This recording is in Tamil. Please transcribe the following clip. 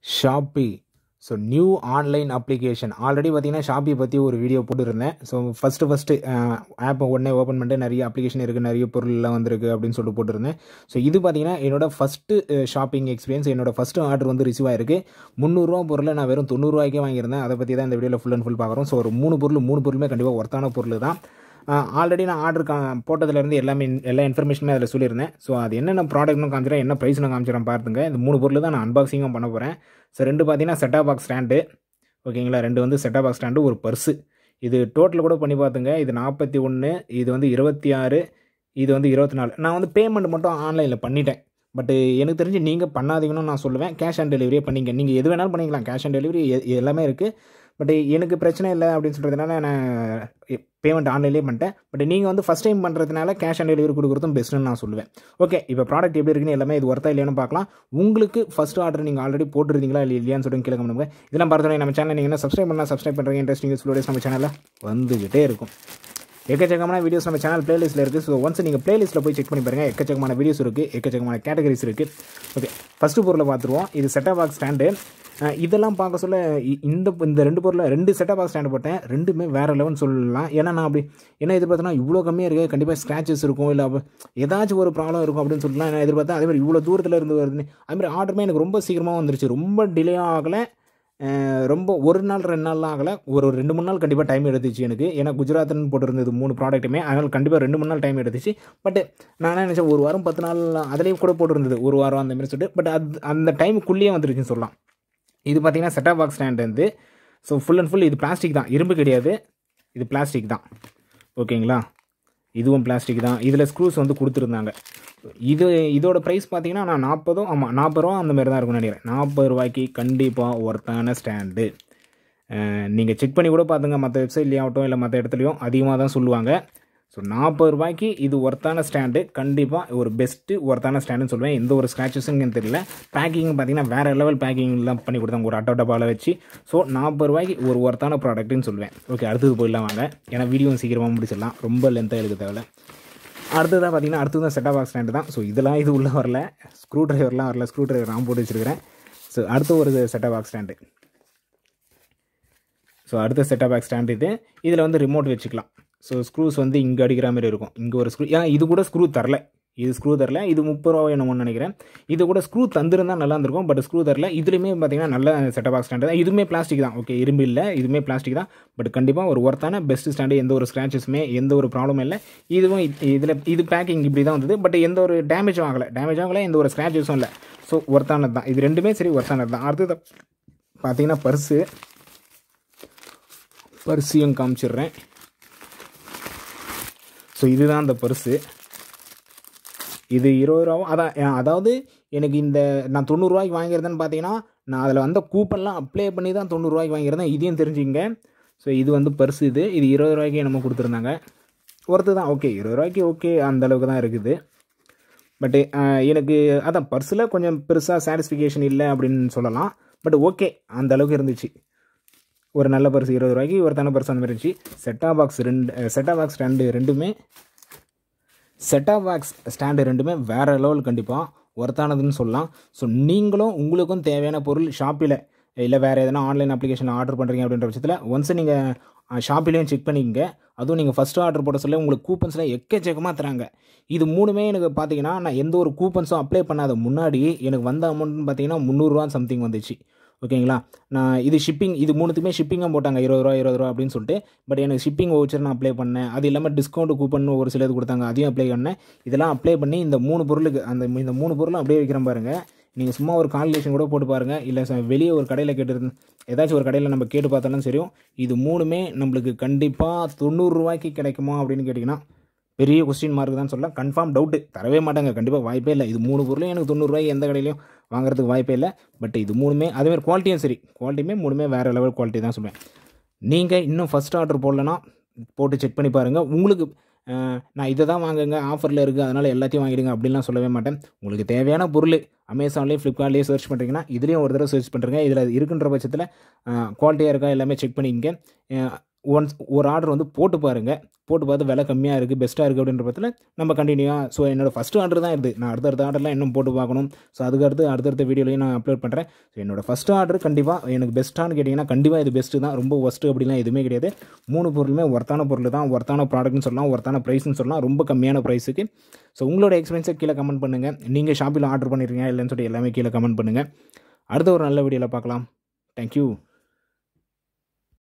shoppy so new online application already பார்த்தீங்கன்னா ஷாப்பி பற்றி ஒரு வீடியோ போட்டுருந்தேன் ஸோ ஃபஸ்ட்டு ஃபஸ்ட்டு ஆப்பை உடனே ஓப்பன் பண்ணிட்டு நிறைய அப்ளிகேஷன் இருக்குது நிறைய பொருள்லாம் வந்திருக்கு அப்படின்னு சொல்லிட்டு போட்டிருந்தேன் ஸோ இது பார்த்தீங்கன்னா என்னோட ஃபஸ்ட்டு ஷாப்பிங் எக்ஸ்பீரியன்ஸ் என்னோட ஃபஸ்ட்டு ஆர்டர் வந்து ரிசீவ் ஆயிருக்கு முந்நூறுரூவா பொருளை நான் வெறும் தொண்ணூறுரூவாய்க்கே வாங்கியிருந்தேன் அதை பற்றி தான் இந்த வீடியோவில் ஃபுல் அண்ட் ஃபுல் பார்க்குறோம் ஸோ ஒரு மூணு பொருள் மூணு பொருளுமே கண்டிப்பாக ஒர்த்தான பொருள் தான் ஆல்ரெடி நான் ஆர்டர் கா போட்டதுலேருந்து எல்லாமே எல்லா இன்ஃபர்மேஷனுமே அதில் சொல்லியிருந்தேன் ஸோ அது என்னென்ன ப்ராடக்ட்னு காமிச்சிடறேன் என்ன ப்ரைஸ் நான் காமிச்சிடறேன் பாருங்க இந்த மூணு பொருள் தான் நான் அன்பாக்சிங்கும் பண்ண போகிறேன் ஸோ ரெண்டு பார்த்தீங்கன்னா செட்டா பாக்ஸ் ஸ்டாண்டு ஓகேங்களா ரெண்டு வந்து செட்டா பாக்ஸ் ஸ்டாண்டு ஒரு பர்ஸு இது டோட்டல் கூட பண்ணி பார்த்துங்க இது நாற்பத்தி ஒன்று இது வந்து இருபத்தி ஆறு இது வந்து இருபத்தி நாலு நான் வந்து பேமெண்ட் மட்டும் ஆன்லைனில் பண்ணிட்டேன் பட் எனக்கு தெரிஞ்சு நீங்கள் பண்ணாதீங்கன்னு நான் சொல்லுவேன் கேஷ் ஆன் டெலிவரியே பண்ணிங்க நீங்கள் எது வேணாலும் பண்ணிக்கலாம் கேஷ் ஆன் டெலிவரி எல்லாமே இருக்குது பட் எனக்கு பிரச்சனை இல்லை அப்படின்னு சொல்கிறதுனால நான் பேமெண்ட் ஆன்லைன்லேயே பண்ணிட்டேன் பட் நீங்கள் வந்து ஃபஸ்ட் டைம் பண்ணுறதுனால கேஷ் ஆன் டெலிவரி கொடுக்குறதும் பெஸ்ட்டுன்னு நான் சொல்லுவேன் ஓகே இப்போ ப்ராடக்ட் எப்படி இருக்குன்னு எல்லாமே இது ஒர்த்தா இல்லையானு பார்க்கலாம் உங்களுக்கு ஃபஸ்ட் ஆர்டர் நீங்கள் ஆல்ரெடி போட்டுருந்தீங்களா இல்லை இல்லையான்னு சொல்லிட்டு கீழே பண்ணுங்க இதெல்லாம் பார்த்தோன்னே நம்ம சேனல் நீங்கள் என்ன சப்ஸ்கிரைப் பண்ணால் சப்ஸ்கிரைப் பண்ணுறீங்க இன்ட்ரெஸ்டிங் ஸ்டூடியோஸ் நம்ம சேனலில் வந்துகிட்டே இருக்கும் எக்கச்சக்கமான வீடியோஸ் நம்ம சேனல் பிளேலிஸ்ட்டில் இருக்குது ஸோ ஒன்ஸ் நீங்கள் பிளேலிஸ்ட்டில் போய் செக் பண்ணி பாருங்கள் எக்கச்சக்கமான வீடியோஸ் இருக்குது எக்கச்சக்கமான கேட்டகரிஸ் இருக்குது ஓகே ஃபஸ்ட்டு பொருளை பார்த்துருவோம் இது செட்டா பாக்ஸ் ஸ்டாண்டு இதெல்லாம் பார்க்க சொல்ல இந்த இந்த ரெண்டு பொருளை ரெண்டு செட்டா பாக்ஸ் ஸ்டாண்டு போட்டேன் ரெண்டுமே வேறு லெவல்னு சொல்லலாம் ஏன்னா நான் அப்படி என்ன எதிர்பார்த்தனா இவ்வளோ கம்மியாக இருக்குது கண்டிப்பாக ஸ்க்ராச்சஸ் இருக்கும் இல்லை ஏதாச்சும் ஒரு ப்ராப்ளம் இருக்கும் அப்படின்னு சொல்லலாம் நான் எதிர்பார்த்தேன் அதே மாதிரி இவ்வளோ தூரத்தில் இருந்து வருது அதுமாதிரி ஆர்டருமே எனக்கு ரொம்ப சீக்கிரமாக வந்துருச்சு ரொம்ப டிலே ஆகலை ரொம்ப ஒரு நாள் ரெண்டு நாள்லாம் ஆகலை ஒரு ரெண்டு மூணு நாள் கண்டிப்பாக டைம் எடுத்துச்சு எனக்கு ஏன்னா குஜராத்னு போட்டிருந்தது மூணு ப்ராடக்ட்டுமே அதனால் கண்டிப்பாக ரெண்டு மூணு நாள் டைம் எடுத்துச்சு பட் நான் என்ன நினச்சேன் ஒரு வாரம் பத்து நாள் அதுலேயும் கூட போட்டிருந்தது ஒரு வாரம் அந்த மாதிரி சொல்லிட்டு பட் அது அந்த டைமுக்குள்ளேயே வந்துருச்சுன்னு சொல்லலாம் இது பார்த்தீங்கன்னா செட்டா பாக்ஸ் ஸ்டாண்ட் வந்து ஸோ ஃபுல் அண்ட் ஃபுல் இது பிளாஸ்டிக் தான் இரும்பு கிடையாது இது பிளாஸ்டிக் தான் ஓகேங்களா இதுவும் பிளாஸ்டிக் தான் இதில் ஸ்க்ரூஸ் வந்து கொடுத்துருந்தாங்க இது இதோட ப்ரைஸ் பார்த்தீங்கன்னா நான் நாற்பதும் ஆமாம் நாற்பது ரூபா அந்த மாதிரி தான் இருக்கும்னு நினைக்கிறேன் நாற்பது ரூபாய்க்கு கண்டிப்பாக ஒர்த்தான ஸ்டாண்டு நீங்கள் செக் பண்ணி கூட பார்த்துங்க மற்ற வெப்சைட்லேயும் ஆகட்டும் இல்லை மற்ற இடத்துலையும் அதிகமாக தான் சொல்லுவாங்க ஸோ நாற்பது ரூபாய்க்கு இது ஒர்த்தான ஸ்டாண்டு கண்டிப்பாக ஒரு பெஸ்ட்டு ஒர்த்தான ஸ்டாண்டுன்னு சொல்லுவேன் எந்த ஒரு ஸ்க்ராச்சஸும் தெரியல பேக்கிங் பார்த்தீங்கன்னா வேறு லெவல் பேக்கிங்லாம் பண்ணி கொடுத்தாங்க ஒரு அட்டோ டப்பாவில் வச்சு ஸோ நாற்பது ரூபாய்க்கு ஒரு ஒர்த்தான ப்ராடக்ட்டுன்னு சொல்லுவேன் ஓகே அடுத்தது போயிடலாம் வாங்க ஏன்னா வீடியோ சீக்கிரமாக முடிச்சிடலாம் ரொம்ப லென்த்தாக எடுக்க தேவையில்ல அடுத்ததாக பார்த்தீங்கன்னா அடுத்தது தான் செட்டா பாக்ஸ் ஸ்டாண்டு தான் ஸோ இதெல்லாம் இது உள்ளே வரல ஸ்க்ரூ ட்ரைவர்லாம் வரல ஸ்க்ரூ ட்ரைவர் நான் போட்டு வச்சுருக்கிறேன் ஸோ அடுத்த ஒரு செட்டா பாக்ஸ் ஸ்டாண்டு ஸோ அடுத்த செட்டா பாக்ஸ் ஸ்டாண்டு இது இதில் வந்து ரிமோட் வச்சுக்கலாம் ஸோ ஸ்க்ரூஸ் வந்து இங்கே அடிக்கிற மாதிரி இருக்கும் இங்கே ஒரு ஸ்க்ரூ ஏன் இது கூட ஸ்க்ரூ தரல இது ஸ்க்ரூ தரல இது முப்பது ரூபா என்னமோன்னு நினைக்கிறேன் இது கூட ஸ்க்ரூ தந்துருந்தா நல்லா இருந்திருக்கும் பட் ஸ்க்ரூ தரல இதுலேயுமே பார்த்தீங்கன்னா நல்ல செட்டப் பாக்ஸ் ஸ்டாண்டு தான் இதுவுமே பிளாஸ்டிக் தான் ஓகே இரும்பு இல்லை இதுவுமே பிளாஸ்டிக் தான் பட் கண்டிப்பாக ஒரு ஒர்த்தான பெஸ்ட் ஸ்டாண்டு எந்த ஒரு ஸ்க்ராச்சஸுமே எந்த ஒரு ப்ராப்ளமும் இல்லை இதுவும் இதில் இது பேக்கிங் இப்படி தான் வந்தது பட் எந்த ஒரு டேமேஜும் ஆகலை டேமேஜ் ஆகலை எந்த ஒரு ஸ்க்ராச்சஸும் இல்லை ஸோ ஒர்த்தானது தான் இது ரெண்டுமே சரி ஒர்த்தானது தான் அடுத்தது பார்த்தீங்கன்னா பர்ஸு பர்ஸையும் காமிச்சிடுறேன் ஸோ இதுதான் அந்த பர்ஸு இது இருபது ரூபாவும் அதான் அதாவது எனக்கு இந்த நான் தொண்ணூறுரூவாய்க்கு வாங்கியிருந்தேன்னு பார்த்தீங்கன்னா நான் அதில் வந்த கூப்பன்லாம் அப்ளை பண்ணி தான் தொண்ணூறுரூவாய்க்கு வாங்கியிருந்தேன் இதையும் தெரிஞ்சுங்க ஸோ இது வந்து பர்ஸ் இது இது இருபது ரூபாய்க்கு என்னமோ கொடுத்துருந்தாங்க ஒருத்து தான் ஓகே இருபது ரூபாய்க்கு ஓகே அந்த அளவுக்கு தான் இருக்குது பட்டு எனக்கு அதான் பர்ஸில் கொஞ்சம் பெருசாக சாட்டிஸ்ஃபிகேஷன் இல்லை அப்படின்னு சொல்லலாம் பட் ஓகே அந்த அளவுக்கு இருந்துச்சு ஒரு நல்ல பர்ஸ் இருபது ரூபாய்க்கு ஒருத்தான பர்ஸ் அந்த மாதிரி இருந்துச்சு செட்டா பாக்ஸ் ரெண்டு செட்டா பாக்ஸ் ஸ்டாண்டு ரெண்டுமே செட்டா பாக்ஸ் ஸ்டாண்டு ரெண்டுமே வேறு லெவல் கண்டிப்பாக ஒர்த்தானதுன்னு சொல்லலாம் ஸோ நீங்களும் உங்களுக்கும் தேவையான பொருள் ஷாப்பில் இல்லை வேறு எதனா ஆன்லைன் அப்ளிகேஷனில் ஆர்டர் பண்ணுறீங்க அப்படின்ற பட்சத்தில் ஒன்ஸ் நீங்கள் ஷாப்பிலையும் செக் பண்ணிக்கங்க அதுவும் நீங்கள் ஃபஸ்ட்டு ஆர்டர் போட சொல்ல உங்களுக்கு கூப்பன்ஸில் எக்கச்சக்கமாக தராங்க இது மூணுமே எனக்கு பார்த்தீங்கன்னா நான் எந்த ஒரு கூப்பன்ஸும் அப்ளை பண்ணாத முன்னாடி எனக்கு வந்த அமௌண்ட்னு பார்த்தீங்கன்னா முந்நூறுரூவா சம்திங் வந்துச்சு ஓகேங்களா நான் இது ஷிப்பிங் இது மூணுத்துமே ஷிப்பிங்காக போட்டாங்க இருபது ரூபா இருபது ரூபா அப்படின்னு சொல்லிட்டு பட் எனக்கு ஷிப்பிங் வவுச்சர் நான் அப்ளை பண்ணேன் அது இல்லாமல் டிஸ்கவுண்ட் கூப்பன் ஒரு சிலது கொடுத்தாங்க அதையும் அப்ளை பண்ணேன் இதெல்லாம் அப்ளை பண்ணி இந்த மூணு பொருளுக்கு அந்த இந்த மூணு பொருளும் அப்படியே வைக்கிறேன் பாருங்கள் நீங்கள் சும்மா ஒரு கால்குலேஷன் கூட போட்டு பாருங்கள் இல்லை வெளியே ஒரு கடையில் கேட்டு ஏதாச்சும் ஒரு கடையில் நம்ம கேட்டு பார்த்தாலும் சரியும் இது மூணுமே நம்மளுக்கு கண்டிப்பாக தொண்ணூறுரூவாய்க்கு கிடைக்குமா அப்படின்னு கேட்டிங்கன்னா பெரிய கொஸ்டின் மார்க் தான் சொல்லலாம் கன்ஃபார்ம் டவுட்டு தரவே மாட்டாங்க கண்டிப்பாக வாய்ப்பே இல்லை இது மூணு பொருளும் எனக்கு தொண்ணூறுரூவாய்க்கு எந்த கடையிலையும் வாங்குறதுக்கு வாய்ப்பே இல்லை பட் இது மூணுமே அதேமாதிரி குவாலிட்டியும் சரி குவாலிட்டியுமே மூணுமே வேறு லெவல் குவாலிட்டி தான் சொல்லுவேன் நீங்கள் இன்னும் ஃபஸ்ட் ஆர்டர் போடலன்னா போட்டு செக் பண்ணி பாருங்கள் உங்களுக்கு நான் இதை தான் வாங்குங்க ஆஃபரில் இருக்குது அதனால் எல்லாத்தையும் வாங்கிடுங்க அப்படின்லாம் சொல்லவே மாட்டேன் உங்களுக்கு தேவையான பொருள் அமேசான்லேயே ஃப்ளிப்கார்ட்லேயே சர்ச் பண்ணுறீங்கன்னா இதுலேயும் ஒரு தடவை சர்ச் பண்ணுறேங்க இதில் இருக்குன்ற பட்சத்தில் குவாலிட்டியாக இருக்கா எல்லாமே செக் பண்ணிக்கங்க ஒன்ஸ் ஒரு ஆர்டர் வந்து போட்டு பாருங்கள் போட்டு பார்த்து விலை கம்மியாக இருக்குது பெஸ்ட்டாக இருக்குது அப்படின்ற பட்சத்தில் நம்ம கண்டினியூவாக ஸோ என்னோடய ஃபஸ்ட்டு ஆர்டர் தான் இருக்குது நான் அடுத்தடுத்த ஆர்டர்லாம் இன்னும் போட்டு பார்க்கணும் ஸோ அதுக்கு அடுத்து அடுத்தடுத்த வீடியோலையும் நான் அப்லோட் பண்ணுறேன் ஸோ என்னோடய ஃபஸ்ட்டு ஆர்டர் கண்டிப்பாக எனக்கு பெஸ்ட்டானு கேட்டிங்கன்னா கண்டிப்பாக இது பெஸ்ட்டு தான் ரொம்ப ஒஸ்ட்டு அப்படிலாம் எதுவுமே கிடையாது மூணு பொருளுமே ஒர்த்தான பொருள் தான் ஒர்த்தான ப்ராடக்ட்னு சொல்லலாம் ஒர்த்தான ப்ரைஸ்னு சொல்லலாம் ரொம்ப கம்மியான ப்ரைஸுக்கு ஸோ உங்களோட எக்ஸ்பீரியன்ஸை கீழே கமெண்ட் பண்ணுங்கள் நீங்கள் ஷாப்பில் ஆர்டர் பண்ணியிருக்கீங்க இல்லைன்னு சொல்லி எல்லாமே கீழே கமெண்ட் பண்ணுங்கள் அடுத்த ஒரு நல்ல வீடியோவில் பார்க்கலாம் தேங்க்யூ